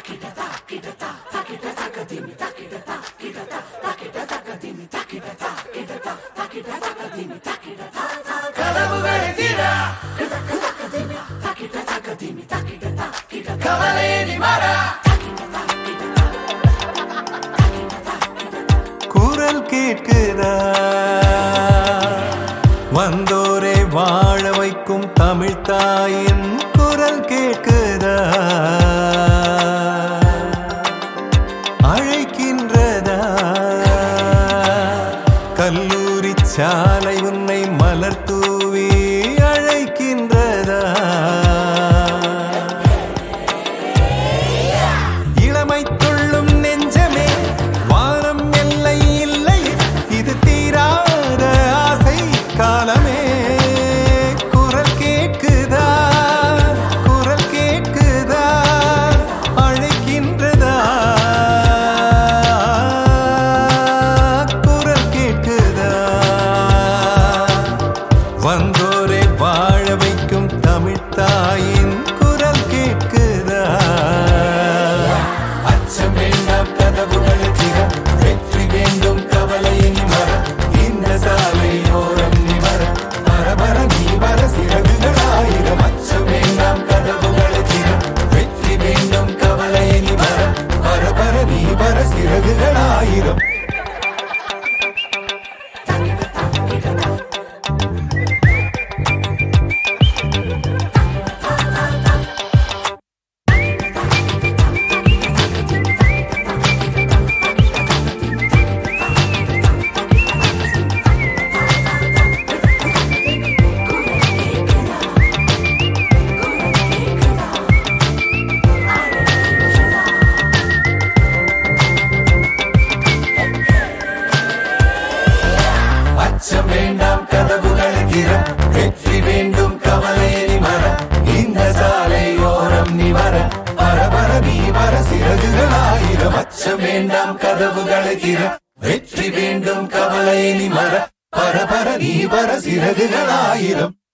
கனவுகளை தீர கவலையை மாற குரல் கேட்குதா வந்தோரை வாழ வைக்கும் தமிழ் தாயின் குரல் கேட்குதா அழைக்கின்றதா கல்லூரி சாலை உன்னை மலர் தூவி அழைக்கின்றதா இளமை துள்ளும் நெஞ்சமே வானம் எல்லை இல்லை இது தீராத ஆசை காலமே குரல் கேட்குதா குரல் கேட்குதா அழைக்கின்றதா குரல் கேட்குதா வந்தோரை வாழ வைக்கும் தமிழ் தாயின் குரல் கேட்குதா அச்சம் வேண்டாம் கதவுகள் திற வெற்றி வேண்டும் கவலையின் மர இந்த சாலை ஓரம் நிமர பரபர நீ வர சிறகுகள் ஆயிரம் அச்சம் வேண்டாம் கதவுகள் திற வெற்றி வேண்டும் கவலையின் மர பரபர நீ வர சிறகுகள் ஆயிரம் அச்சம் வேண்டாம் கதவுகள் திற வெற்றி வேண்டும் கவலையை மர இந்த சாலை ஓரம் நீ வர பரபர நீ வர சிறகுகள் ஆயிரம் அச்சம் வேண்டாம் கதவுகள் திற வெற்றி வேண்டும் கவலையை மர பரபர நீ வர சிறகுகள் ஆயிரம்